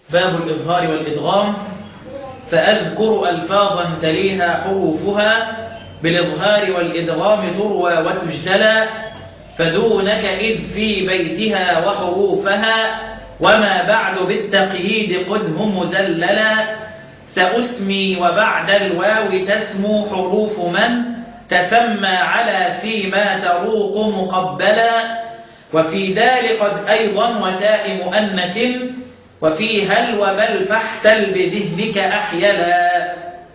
باب الإظهار والإدغام فأذكر ألفاظا تليها حروفها بالإظهار والإدغام تروى وتجتلى فدونك إذ في بيتها وحروفها وما بعد بالتقييد قده مذللا سأسمي وبعد الواو تسمو حروف من تسمى على فيما تروق مقبلا وفي دال قد أيضا وتاء مؤنث وفي هل وبل فاحتل بذهنك أحيلا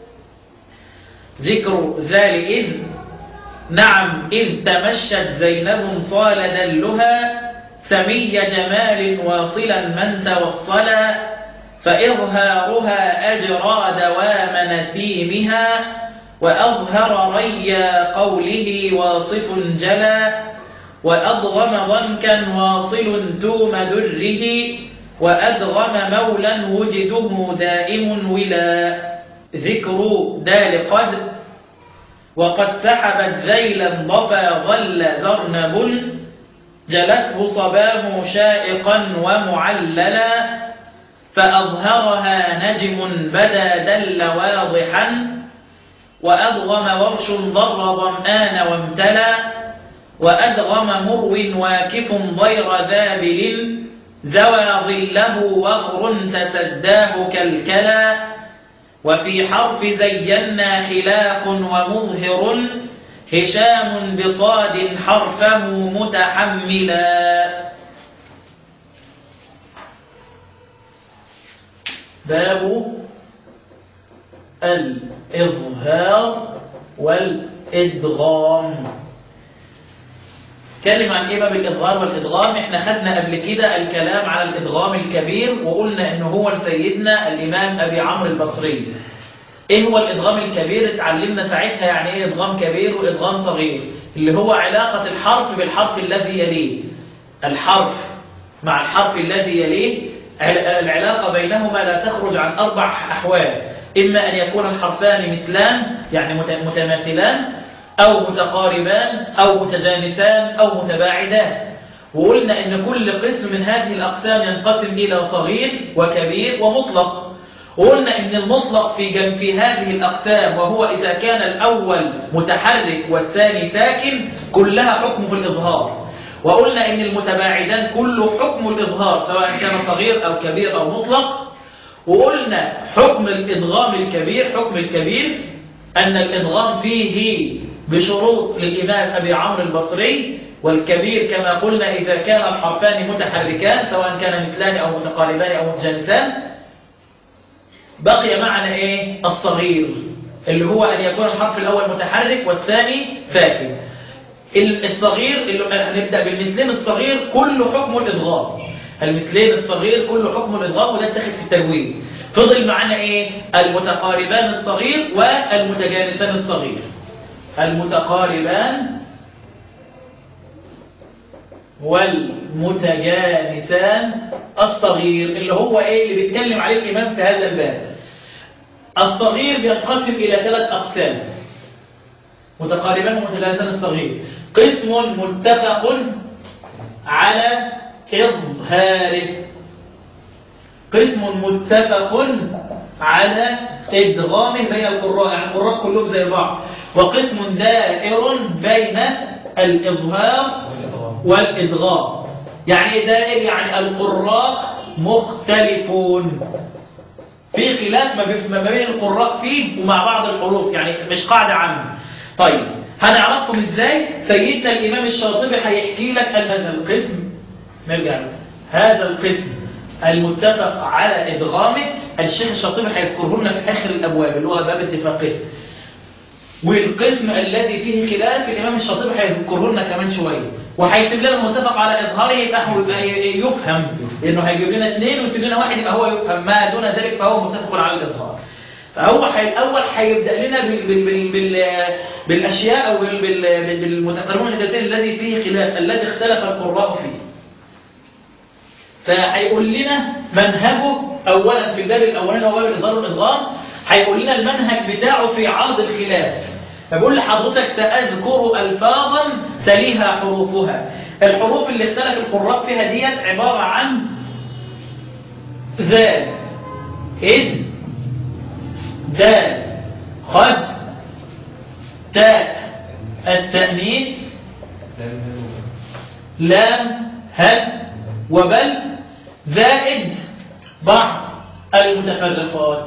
ذكر ذال إذ نعم إذ تمشت زينب صال دلها سمي جمال واصلا من توصلا فإظهارها أجرى دوام نسيمها وأظهر ريا قوله واصف جلا وأضغم ضنكا واصل توم دره وأدغم مولا وجده دائم ولا ذكر دال قد وقد سحبت ذيلا ضفا ظل ذرنب جلته صباه شائقا ومعللا فأظهرها نجم بدا دل واضحا وأدغم ورش ضر ظمآن وامتلى وأدغم مرو واكف ضير ذابل زوى ظله وغر تسداه كالكلا وفي حرف زينا خلاف ومظهر هشام بصاد حرفه متحملا باب الإظهار والإدغام اتكلم عن ايه باب الادغام والادغام احنا خدنا قبل كده الكلام على الادغام الكبير وقلنا ان هو سيدنا الامام ابي عمرو البصري ايه هو الادغام الكبير اتعلمنا ساعتها يعني ايه ادغام كبير وادغام صغير اللي هو علاقة الحرف بالحرف الذي يليه الحرف مع الحرف الذي يليه العلاقة بينهما لا تخرج عن اربع احوال اما ان يكون الحرفان مثلان يعني متماثلان أو متقاربان أو متجانسان أو متباعدان وقلنا أن كل قسم من هذه الأقسام ينقسم إلى صغير وكبير ومطلق وقلنا أن المطلق في جنب في هذه الأقسام وهو إذا كان الأول متحرك والثاني ساكن كلها حكم في الإظهار وقلنا أن المتباعدان كله حكم الإظهار سواء كان صغير أو كبير أو مطلق وقلنا حكم الإدغام الكبير حكم الكبير أن الإدغام فيه بشروط للإمام أبي عمرو البصري والكبير كما قلنا إذا كان الحرفان متحركان سواء كان مثلان أو متقاربان أو متجانسان بقي معنا إيه الصغير اللي هو أن يكون الحرف الأول متحرك والثاني ساكن الصغير اللي هنبدأ بالمثلين الصغير كله حكم الإضغام المثلين الصغير كله حكم الإضغام وده اتخذ في التنوين فضل معنا إيه المتقاربان الصغير والمتجانسان الصغير المتقاربان والمتجانسان الصغير اللي هو ايه اللي بيتكلم عليه الامام في هذا الباب الصغير بينقسم الى ثلاث اقسام متقاربان ومتجانسان الصغير قسم متفق على اظهاره قسم متفق على ادغامه بين القراء يعني القراء كلهم زي بعض وقسم دائر بين الإظهار والإدغام يعني دائر يعني القراء مختلفون في خلاف ما بين القراء فيه ومع بعض الحروف يعني مش قاعدة عامة طيب هنعرفهم ازاي سيدنا الإمام الشاطبي هيحكي لك أن هذا القسم نرجع هذا القسم المتفق على إدغامه الشيخ الشاطبي هيذكره لنا في آخر الأبواب اللي هو باب الاتفاقية والقسم الذي فيه خلاف الإمام الشاطبي هيذكره لنا كمان شوية وهيسيب لنا المتفق على إظهاره يبقى هو يفهم لأنه هيجيب لنا اثنين ويسيب لنا واحد يبقى هو يفهم ما دون ذلك فهو متفق على الإظهار فهو حي... الأول هيبدأ لنا بال... بال... بال... بال... بالأشياء أو بال... بال... بالمتقربون الحدثين الذي فيه خلاف الذي اختلف القراء فيه فهيقول لنا منهجه أولا في الباب الأولاني وهو باب الإظهار والإدغام هيقول لنا المنهج بتاعه في عرض الخلاف فبقول لحضرتك سأذكر ألفاظا تليها حروفها الحروف اللي اختلف القراء فيها ديت عبارة عن ذال إذ دال قد تاء التأنيث لام هل وبل زائد بعض المتفرقات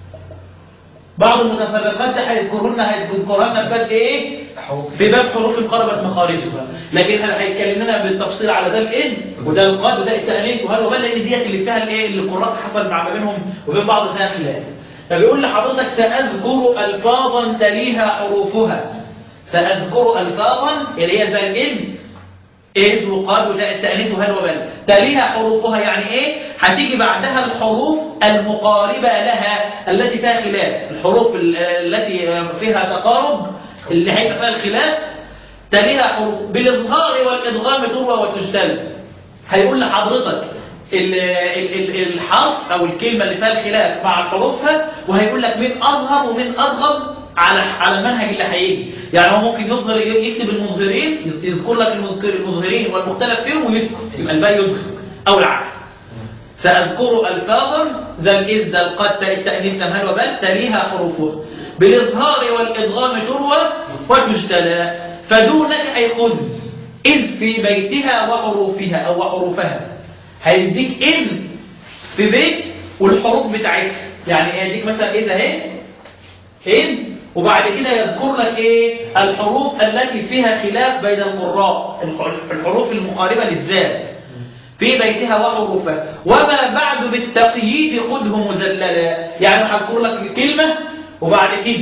بعض المتفرقات ده هيذكرهن هيذكرهن في باب ايه في باب حروف انقربت مخارجها لكن هيتكلم لنا بالتفصيل على ده الإذ وده القد وده التأنيث وهل وبل لان ديت اللي فيها الايه اللي القراء حصل مع ما بينهم وبين بعض فيها خلاف فبيقول لحضرتك سأذكر ألفاظا تليها حروفها سأذكر ألفاظا اللي هي زي الإذ إذ وقال وجاء التأنيث وهل وبل تليها حروفها يعني إيه؟ هتيجي بعدها الحروف المقاربة لها التي فيها خلاف الحروف ال- التي فيها تقارب اللي هيبقى فيها الخلاف تليها حروف بالإظهار والإدغام تروى وتجتل هيقول لحضرتك ال- ال- ال- الحرف أو الكلمة اللي فيها الخلاف مع حروفها وهيقول لك مين أظهر ومين أضغم على على المنهج اللي هيجي يعني هو ممكن يظهر يكتب المظهرين يذكر لك المذكر- المظهرين والمختلف فيهم ويسكت يبقى الباقي يظهر او العكس سأذكر ألفاظا ذا الإذ ذا القد تاء التأنيث لم هل وبل تليها حروفها بالإظهار والإدغام تروى وتجتلى فدونك أي خذ إذ في بيتها وحروفها أو وحروفها هيديك إذ في بيت والحروف بتاعتها يعني يديك مثلا إذا اهي إذ وبعد كده يذكر لك إيه الحروف التي فيها خلاف بين القراء الح- الحروف المقاربة للذات في بيتها وحروفها وما بعد بالتقييد خذه مذللا يعني هذكر لك الكلمة وبعد كده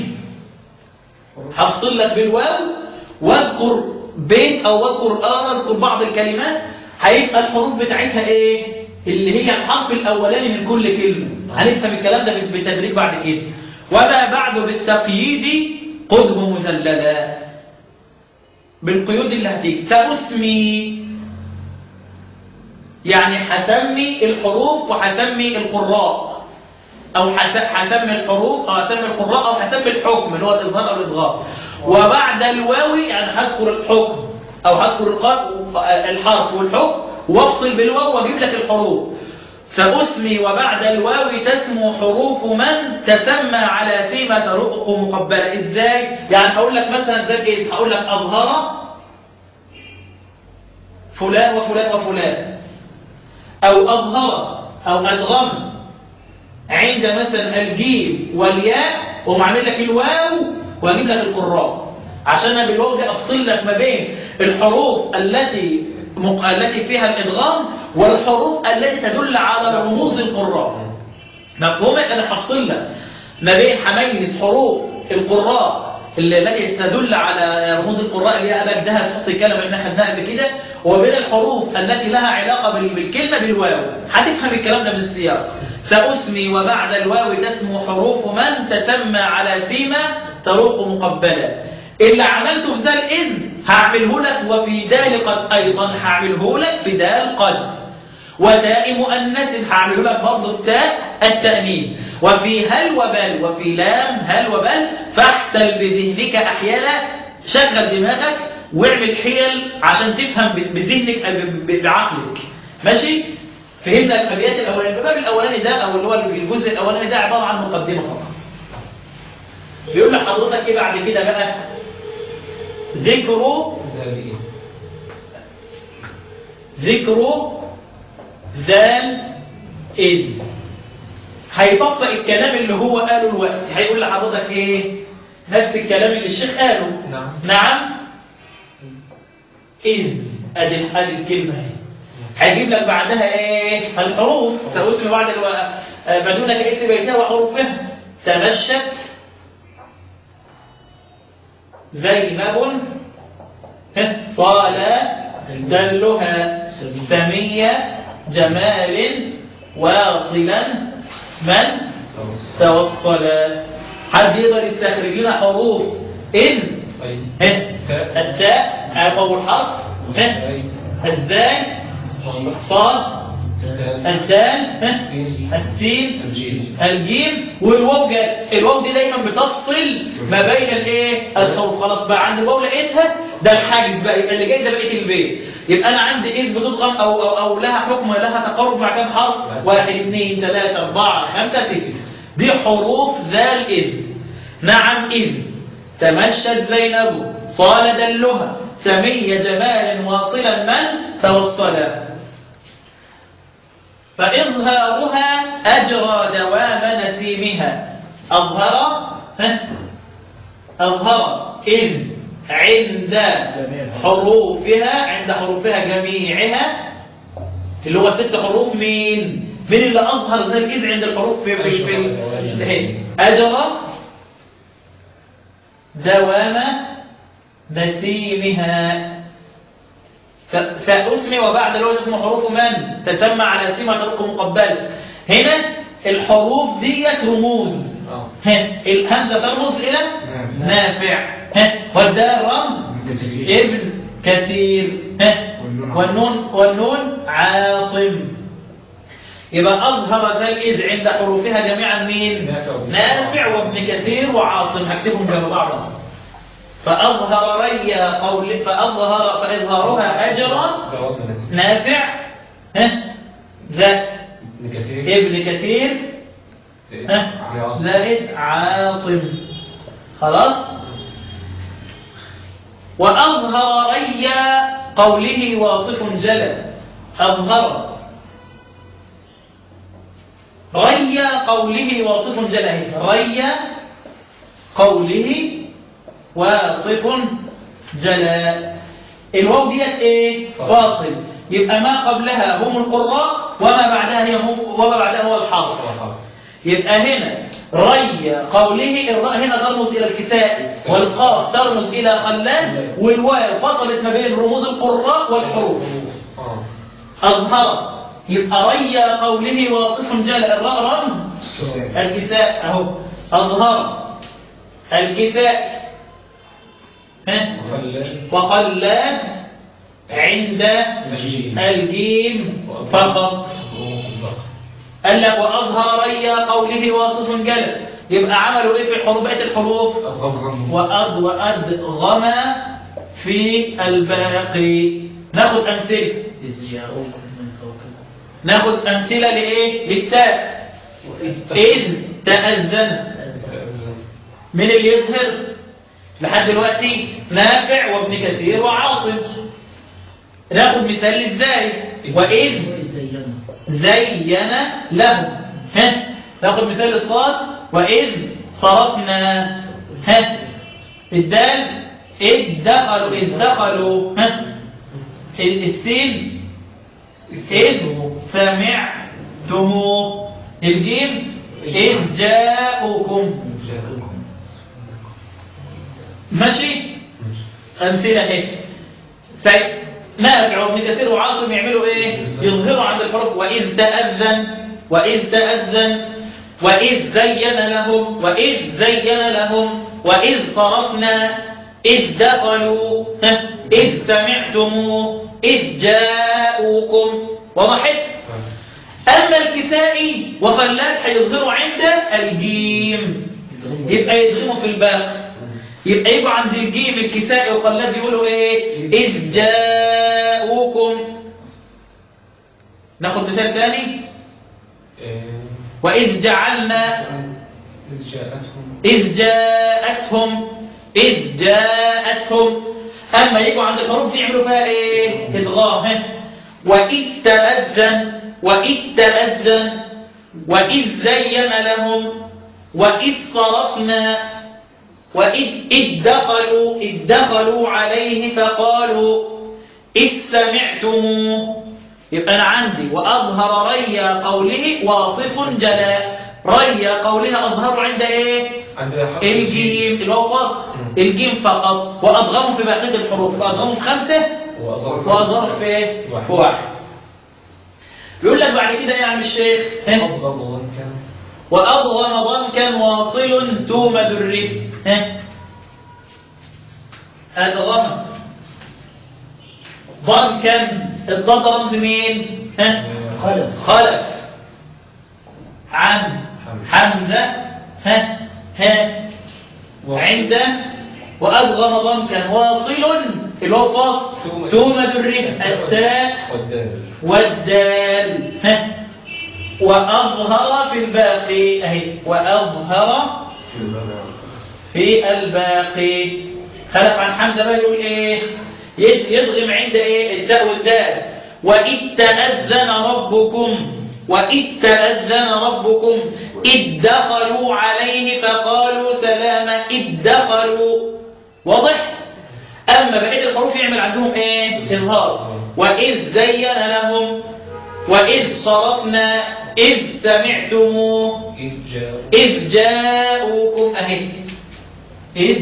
هفصل لك بالواو واذكر بين او واذكر اه اذكر بعض الكلمات هيبقى الحروف بتاعتها ايه اللي هي الحرف الاولاني من كل كلمه هنفهم الكلام ده بالتدريج بعد كده وما بعد بالتقييد خذه مذللا بالقيود اللي هتيجي سأسمي يعني هسمي الحروف وهسمي القراء او هس- هسمي الحروف او هسمي القراء او هسمي الحكم اللي هو الاظهار او الادغام وبعد الواو يعني هذكر الحكم او هذكر الق- الحرف والحكم وافصل بالواو واجيب لك الحروف فأسمي وبعد الواو تسمو حروف من تسمى على سيمة رؤق مقبلة ازاي؟ يعني هقول لك مثلا زي ايه؟ هقول لك أظهر فلان وفلان وفلان أو أظهر أو أدغم عند مثلا الجيم والياء ومعمل لك الواو واجيب لك القراء عشان انا بالواو دي افصل لك ما بين الحروف التي مق... التي فيها الادغام والحروف التي تدل على رموز القراء مفهوم انا هفصل لك ما بين هميز حروف القراء اللي- التي تدل على رموز القراء اللي هي أبجدها سقط الكلمة اللي احنا خدناها قبل كده وبين الحروف التي لها علاقة بال- بالكلمة بالواو هتفهم الكلام ده من السياق سأسمي وبعد الواو تسمو حروف من تسمى على سيما تروق مقبلة اللي عملته في ذا الإذن هعمله لك وفي دال قد أيضا هعمله لك في دال قد وتاء مؤنث هعمله لك برضه التاء التأنيث وفي هل وبل وفي لام هل وبل فاحتل بذهنك أحيانا شغل دماغك واعمل حيل عشان تفهم ب- بذهنك أو ب- ب- بعقلك ماشي فهمنا الأبيات الأولانية الباب الأولاني ده أو اللي هو الجزء الأولاني ده عبارة عن مقدمة فقط بيقول لحضرتك إيه بعد كده بقى ذكر ذكر ذال إذ هيطبق الكلام اللي هو قاله الوقت هيقول لحضرتك ايه نفس الكلام اللي الشيخ قاله نعم. نعم إذ ادي ادي الكلمة اهي هيجيب لك بعدها ايه الحروف سأسمي بعد الو... آه، بدونك اسم بيتها وحروفها تمشت زينب ها، طال دلها سمية جمال واصلا من توصل حد يقدر يستخرج لنا حروف إن ها، التاء أول حرف ها، الزاي صاد الدال ها، السين الجيم والواو جت الواو دي دايما بتفصل ما بين الايه الحروف خلاص بقى عند الواو لقيتها ده الحاجز بقى يبقى اللي جاي ده بقيه البيت يبقى انا عندي اذ بتضغم او او, أو لها حكم لها تقرب مع كام حرف واحد اثنين ثلاثه اربعه خمسه سته دي حروف ذا الاذ نعم اذ تمشت زينب صال دلها سمي جمال واصلا من توصلا فإظهارها أجرى دوام نسيمها أظهر ها؟ أظهر إذ عند حروفها عند حروفها جميعها اللي هو ست حروف مين مين اللي أظهر ذا الإذ عند الحروف في في في أجرى دوام نسيمها فأسمي وبعد الوجه اسم حروف من تسمى على سيمة حروف مقبلة هنا الحروف ديت رموز ها الهمزة ترمز إلى نافع ها والدال رمز ابن كثير ها والنون والنون عاصم يبقى أظهر ذا الإذ عند حروفها جميعا مين نافع وابن كثير وعاصم هكتبهم جنب بعض فأظهر ري قول فأظهر فإظهارها أجرا نافع ها ذا ابن كثير ها زائد عاصم خلاص وأظهر ري قوله واطف جلى أظهر ري قوله واطف جلى ري قوله واصف جلا الواو ديت ايه فاصل يبقى ما قبلها هم القراء وما بعدها هي هم وما بعدها هو الحرف يبقى هنا ري قوله الراء هنا ترمز الى الكساء والقاف ترمز الى خلاد والواو فصلت ما بين رموز القراء والحروف اظهر يبقى ري قوله واصف جلا الراء رمز الكساء اهو اظهر الكساء وقلات عند الجيم فقط قال لك وأظهر ري قوله واصف جلد يبقى عملوا ايه في الحروف بقيه الحروف وأض وأدغم في الباقي ناخد أمثلة ناخد أمثلة لإيه للتاء إذ تأذن من اللي يظهر لحد دلوقتي نافع وابن كثير وعاصم ناخد مثال ازاي واذ زين لهم ها ناخد مثال الصاد واذ صرفنا ها الدال اذ دخلوا اذ دخلوا ها السين اذ سمعتم الجيم اذ جاءكم ماشي أمثلة اهي سيد نافع وابن كثير وعاصم يعملوا ايه يظهروا عند الحروف وإذ تأذن وإذ تأذن وإذ زين لهم وإذ زين لهم وإذ صرفنا إذ دخلوا إذ سمعتم إذ جاءوكم وضحت أما الكسائي وخلاك هيظهروا عند الجيم يبقى يدغموا في الباقي يبقى يجوا عند الجيم الكسائي وخلاد يقولوا ايه اذ جاءوكم ناخد مثال ثاني واذ جعلنا إذ جاءتهم اذ جاءتهم اذ جاءتهم اما يجوا عند الحروف دي يعملوا فيها ايه ادغام ها؟ واذ تاذن واذ تاذن واذ زين لهم واذ صرفنا وإذ إذ دخلوا إذ دخلوا عليه فقالوا إذ سمعتموه يبقى أنا عندي وأظهر ري قوله واصف جلا ري قولها أظهر عند إيه عند حرف الجيم الواو فصل الجيم فقط وأضغموا في بقية الحروف أضغموا في خمسة وأظهر وأضغموا في إيه؟ واحد. في واحد يقول لك بعد كده إيه يا عم الشيخ ها؟ أفضل ضنكا وأضغم ضنكا واصل تومد الرف ها أضغم ضنكا الضاد رمز مين ها خلف. خلف عن حمزة ها ها عند وأضغم ضنكا واصل اللي هو فاصل ثم ذرية التاء والدال والدال ها وأظهر في الباقي أهي وأظهر في الباقي خلف عن حمزة بقى يقول إيه يد- يدغم عند إيه التاء والدال وإذ تأذن ربكم وإذ تأذن ربكم إذ دخلوا عليه فقالوا سلاما إذ دخلوا واضح أما بقية الحروف يعمل عندهم إيه إظهار وإذ زين لهم وإذ صرفنا إذ سمعتموه إذ جاء إذ جاءوكم أهي إذ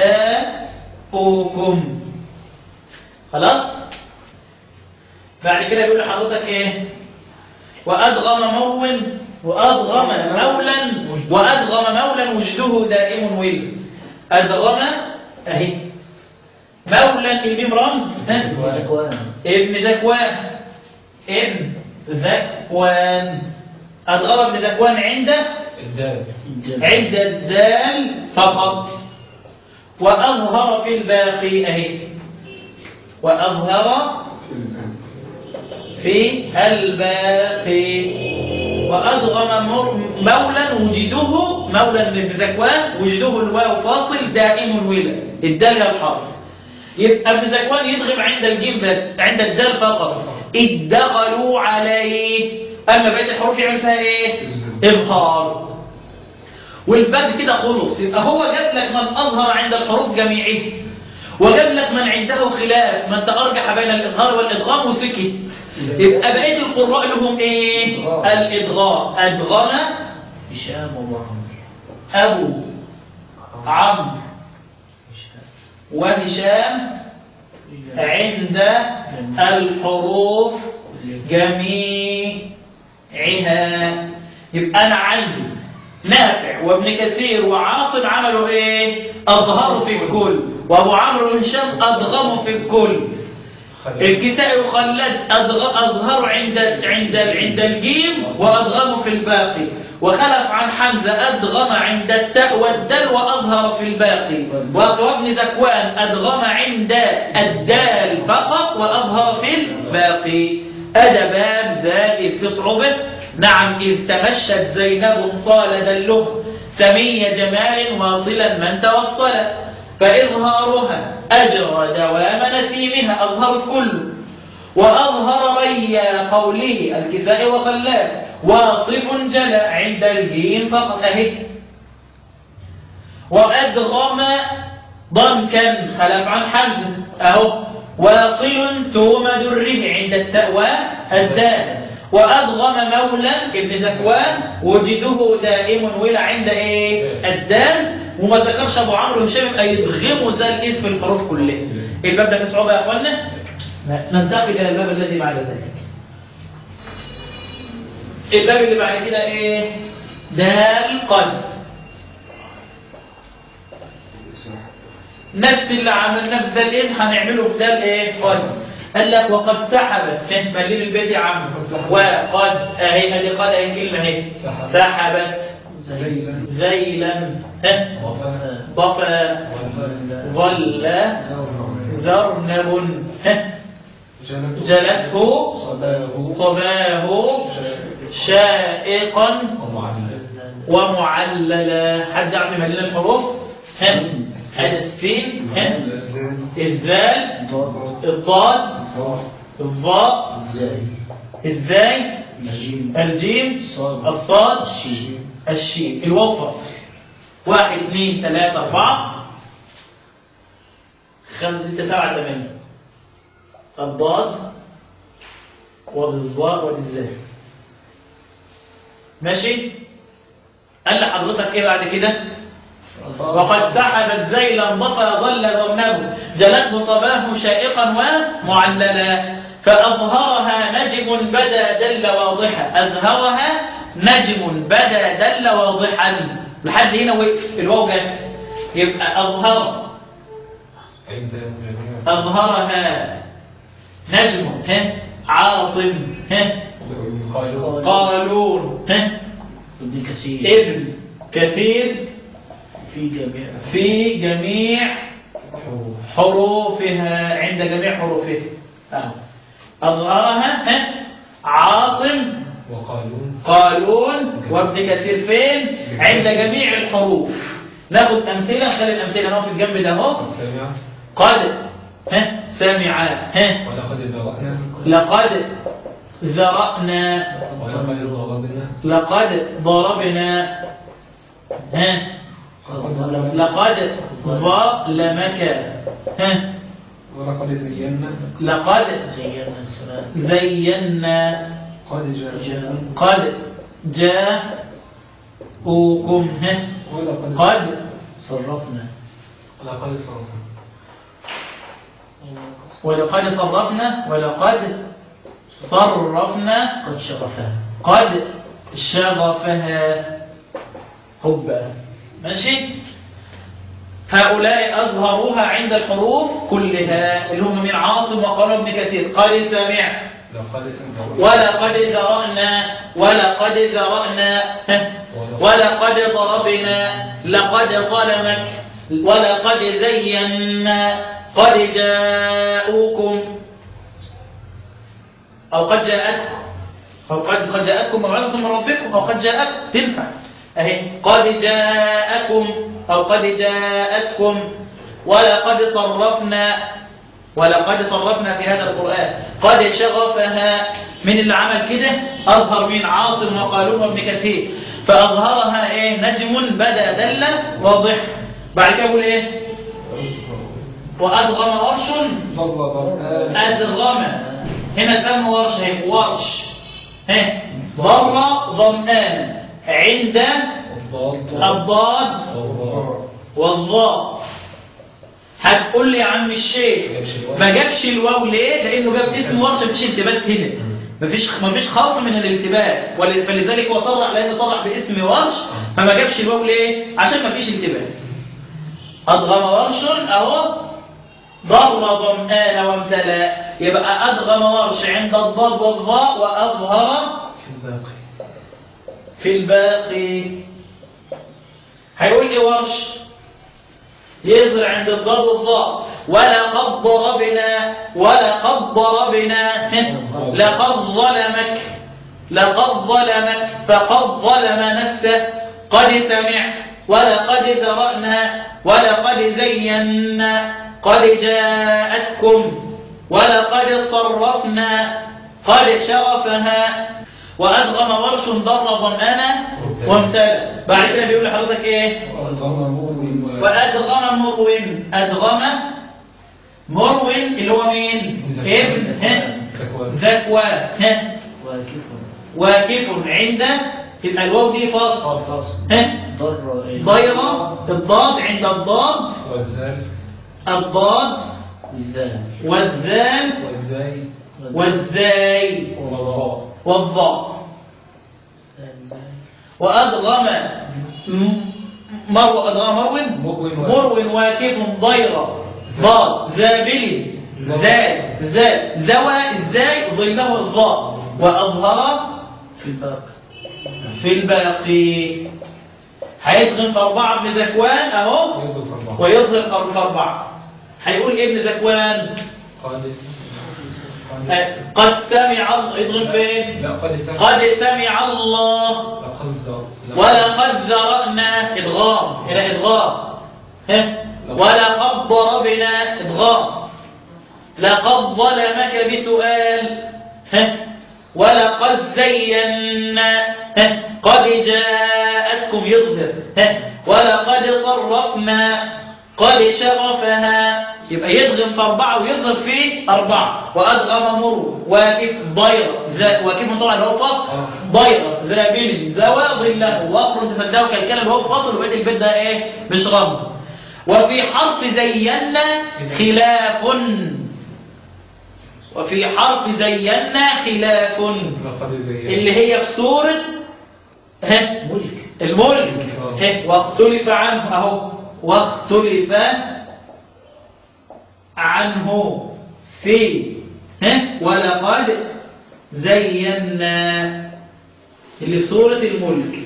جاءوكم خلاص بعد كده يقول لحضرتك إيه وأدغم مول وأدغم مولا وأدغم مولا وجده دائم ويل أدغم أهي مولا الميم رمز ها؟ ابن ذكوان ابن ذكوان أدغم ابن ذكوان عنده الدال عند الدال فقط وأظهر في الباقي أهي وأظهر في الباقي وأدغم مر- مولا وجده مولا من ذكوان وجده الواو فاصل دائم ولا الدال هي الحرف يبقى ابن ذكوان يدغم عند الجيم بس عند الدال فقط إذ دخلوا عليه أما بقية الحروف يعمل فيها إيه؟ إظهار والباب كده خلص يبقى هو جاب لك من أظهر عند الحروف جميعها وجاب لك من عنده خلاف من تأرجح بين الإظهار والإدغام وسكت يبقى بقية القراء لهم إيه؟ الإدغام أدغم هشام ومعمر أبو عمرو وهشام عند الحروف جميعها يبقى أنا عندي نافع وابن كثير وعاصم عملوا إيه؟ أظهروا في الكل وأبو عمرو وهشام أدغموا في الكل الكسائي وخلاد أدغ- أظهروا عند عند عند الجيم وأدغموا في الباقي وخلف عن حمزة أدغم عند التاء والدال وأظهر في الباقي وابن ذكوان أدغم عند الدال فقط وأظهر في الباقي أدبان ذلك في صعوبة نعم إذ تمشت زينب صال دله سمي جمال واصلا من توصل فإظهارها أجرى دوام نسيمها أظهر الكل وأظهر ريا قوله الكساء وخلاد واصف جلى عند الجيم فقط أهي وأدغم ضمكا خلف عن حمزة أهو واصل توم دره عند التأوى الدال وأدغم مولا ابن ذكوان وجده دائم ولا عند إيه الدال وما ذكرش أبو عمرو هشام يبقى يدغموا ذا الاسم في الحروف كلها الباب ده فيه صعوبة يا أخوانا ننتقل إلى الباب الذي بعد ذلك الباب اللي بعد كده إيه دال قلب نفس اللي عمل نفس ده الايه هنعمله في ده الايه قد قال لك وقد سحبت فين مليل البيت يا عم وقد اهي ادي قد اهي كلمه اهي سحبت. سحبت ذيلا ذيلا ها وفاء ضفا ظل ذرنب ها جلته صباه صباه شائقا ومعلل ومعللا حد يعرف مليل الحروف ها هذا السين ها الذال الضاد الضاء الزاي الجيم الصاد الشين الوفر واحد اثنين ثلاثة أربعة خمسة ستة سبعة ثمانية الضاد وبالضاء وبالزاي ماشي قال لحضرتك ايه بعد كده وقد سحبت ذيلا ضفا ظل ذرنه جلته صباه شائقا ومعللا فأظهرها نجم بدا دل واضحا أظهرها نجم بدا دل واضحا لحد هنا وقف الواو جت يبقى أظهر عند جميع أظهرها نجم ها عاصم ها قالوا قالون ها ابن كثير ابن كثير في جميع في جميع حروفها عند جميع حروفها أهو. أظهرها ها عاصم وقالون قالون وابن كثير فين عند جميع الحروف ناخد أمثلة خلي الأمثلة نقف الجنب ده اهو سمع قد ها سمع ها ولقد ذرأنا لقد ذرأنا ولقد ضربنا لقد ضربنا ها لقد ظلمك ها ولقد زينا لقد زينا السماء زينا قد جاءنا قد جاءوكم ها ولقد قد صرفنا ولقد صرفنا ولقد صرفنا ولقد صرفنا قد شغفها قد شغفها حبا ماشي هؤلاء أظهروها عند الحروف كلها اللي هم من عاصم وقال ابن كثير قد سمع لقد ولقد ذرأنا ولقد ذرأنا ولقد ضربنا لقد ظلمك ولقد زينا قد جاءوكم أو قد جاءتكم أو قد قد جاءتكم موعظة من ربكم أو قد جاءتكم تنفع أهي قد جاءكم أو قد جاءتكم ولقد صرفنا ولقد صرفنا في هذا القرآن قد شغفها من اللي عمل كده أظهر من عاصم وقالون وابن كثير فأظهرها إيه نجم بدا دل واضح بعد كده يقول إيه وأدغم ورش ضرب أدغم هنا كم ورش هي ورش ها ضر ظمآن عند الضاد الضاد والضاء والضاء هتقول لي يا عم الشيخ ما جابش الواو ليه لانه جاب اسم ورش مفيش التباس هنا مفيش مفيش خوف من الالتباس ول- فلذلك هو صرح لانه صرح باسم ورش فما جابش الواو ليه عشان مفيش التباس أضغم ورش أهو ضر ظمآن وامتلأ يبقى أدغم ورش عند الضاد والضاء وأظهر في الباقي في الباقي هيقول لي ورش يظهر عند الضاد والضاء ولقد ضربنا ولقد ضربنا لقد ظلمك لقد ظلمك فقد ظلم نفسه قد سمع ولقد ذرأنا ولقد زينا قد جاءتكم ولقد صرفنا قد شرفها وأدغم ورش ضر ظمأنا وامتلأ بعد كده بيقول لحضرتك ايه وأدغم مرو أدغم مرو اللي هو مين ابن ها ذكوان ها واكف واقف عند يبقى الواو دي فاصل خاص ها ضر إيه؟ ضيرة الضاد عند الضاد والزال الضاد بالذال والزال والزاي والزاي والضاء والضاء الزال. وأدغم م- مرو أدغم مرو مرو مرو واكف ضيرة ضاد زابل زال زال زوى ازاي ظله الضاء وأظهر في الباقي في الباقي هيدغم في أربعة ابن ذكوان أهو يصل أربعة ويظهر في أربعة هيقول إيه ابن ذكوان قد آه، قد سمع الله يدغم فين لا قد سمع قد سمع الله لقد زر ولقد ذرأنا إدغام هنا إدغام ها ولقد ضربنا إدغام لقد ظلمك بسؤال ها ولقد زينا ها قد جاءتكم يظهر ها ولقد صرفنا قد شغفها يبقى يدغم في أربعة ويظهر في أربعة وأدغم مر واكف ضير ذا واكف طبعا اللي هو فصل ضير ذابل زوى ظله وأخر تفداه كالكلام اللي هو فصل وبقيت البيت ده إيه مش غم وفي حرف زينا خلاف وفي حرف زينا خلاف لقد زينا اللي هي في سورة ها ملك الملك ها واختلف عنه اهو واختلف عنه في ها ولقد زينا اللي في سورة الملك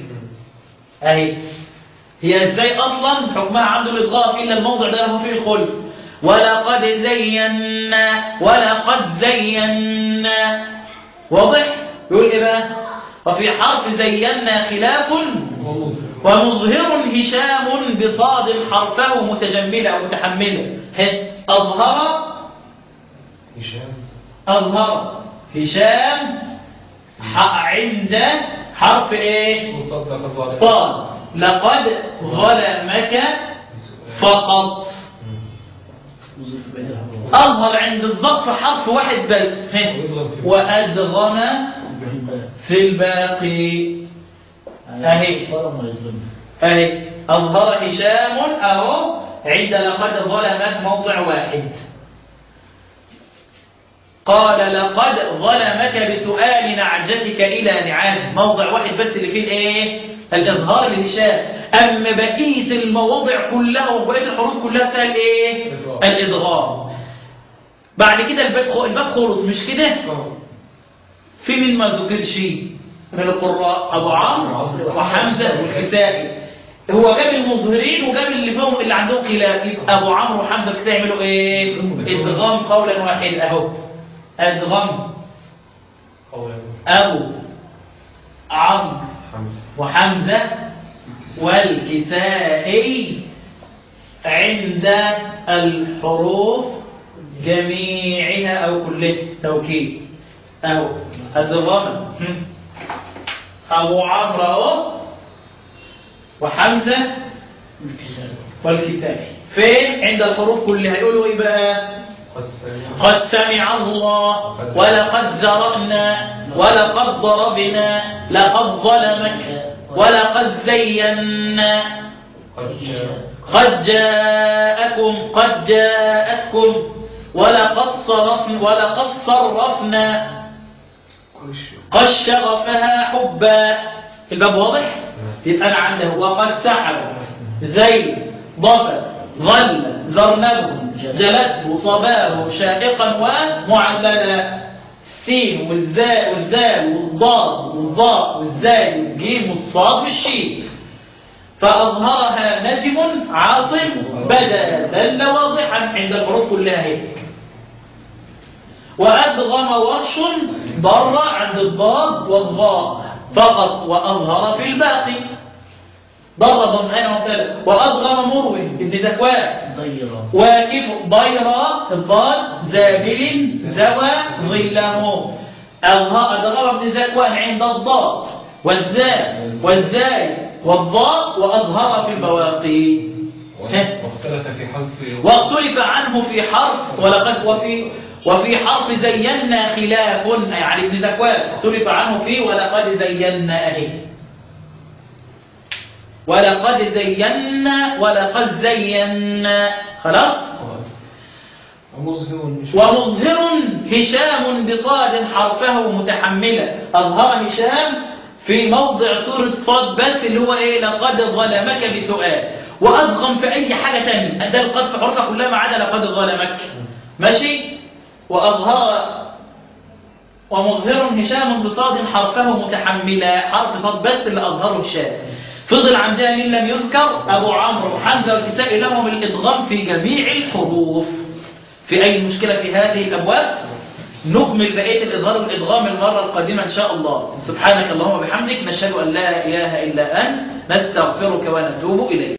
اهي هي ازاي اصلا حكمها عنده الادغام الا الموضع ده له فيه الخلف ولقد زينا ولقد زينا واضح يقول ايه بقى وفي حرف زينا خلاف ومظهر ومظهر هشام بصاد حرفه متجملا او متحملا ه- اظهر هشام اظهر هشام ح- عند حرف ايه صوت صوت لقد ظهر صاد لقد ظلمك فقط وظيف بين الحروف اظهر عند الضغط حرف واحد بس ه. ويضغم في وادغم بالباء في الباقي أهي. ظلم ويظلم أهي أظهر هشام أهو عند لقد ظلمك موضع واحد قال لقد ظلمك بسؤال نعجتك إلى نعاج موضع واحد بس اللي فيه الإيه؟ الإظهار لهشام أما بقية المواضع كلها وبقية الحروف كلها فيها الإيه؟ إضغام. الإضغام بعد كده الباب خ- الباب خلص مش كده؟ آه. في من ما ذكرش من القراء أبو عمرو وحمزة والكسائي هو جاب المظهرين وجاب اللي فيهم اللي عندهم خلاف يبقى أبو عمرو وحمزة والكسائي يعملوا إيه؟ إدغام قولا واحدا أهو أدغم قولا أبو عمرو حمزة وحمزة والكسائي عند الحروف جميعها أو كلها توكيد أو الضغامة أبو عمرو أهو وحمزة والكساء والكسائي فين عند الحروف كلها يقولوا إيه بقى قد قد سمع الله ولقد ذرأنا ولقد ضربنا لقد ظلمك ولقد زينا قد جاء قد جاءكم قد جاءتكم ولقد صرفنا ولقد صرفنا قد شغفها حبا الباب واضح يبقى انا عنده وقد سحب زي ضفر ظل ذرنبه جلته صباه شائقا ومعللا السين والزاء والذال والضاد والضاء والزاي والجيم والصاد والشين فأظهرها نجم عاصم بدا دل واضحا عند الحروف كلها هيك وأدغم ورش ضر عند الضاد والظاء فقط وأظهر في الباقي ضر ضمآن وكذا وأدغم مروي ابن ذكوان ضيرة واكف ضيرا الضاد زابل زوى ظله أظهر أدغم ابن ذكوان عند الضاد والزاء والزاي والضاء وأظهر في البواقي واختلف في حذف واختلف عنه في حرف ولقد وفي وفي حرف زينا خلاف يعني ابن ذكوان اختلف عنه في ولقد زينا اهي ولقد زينا ولقد زينا خلاص ومظهر مش ومظهر هشام بصاد حرفه متحملا أظهر هشام في موضع سورة صاد بس اللي هو إيه لقد ظلمك بسؤال وأضغم في أي حاجة تانية ده القد في حرفها كلها ما عدا لقد ظلمك ماشي وأظهر ومظهر هشام بصاد حرفه متحملا حرف صاد بس اللي أظهره هشام فضل عندها من لم يذكر أبو عمرو وحمزة والكسائي لهم الإدغام في جميع الحروف في أي مشكلة في هذه الأبواب نكمل بقية الإظهار والإدغام المرة القادمة إن شاء الله سبحانك اللهم وبحمدك نشهد أن لا إله إلا أنت نستغفرك ونتوب إليك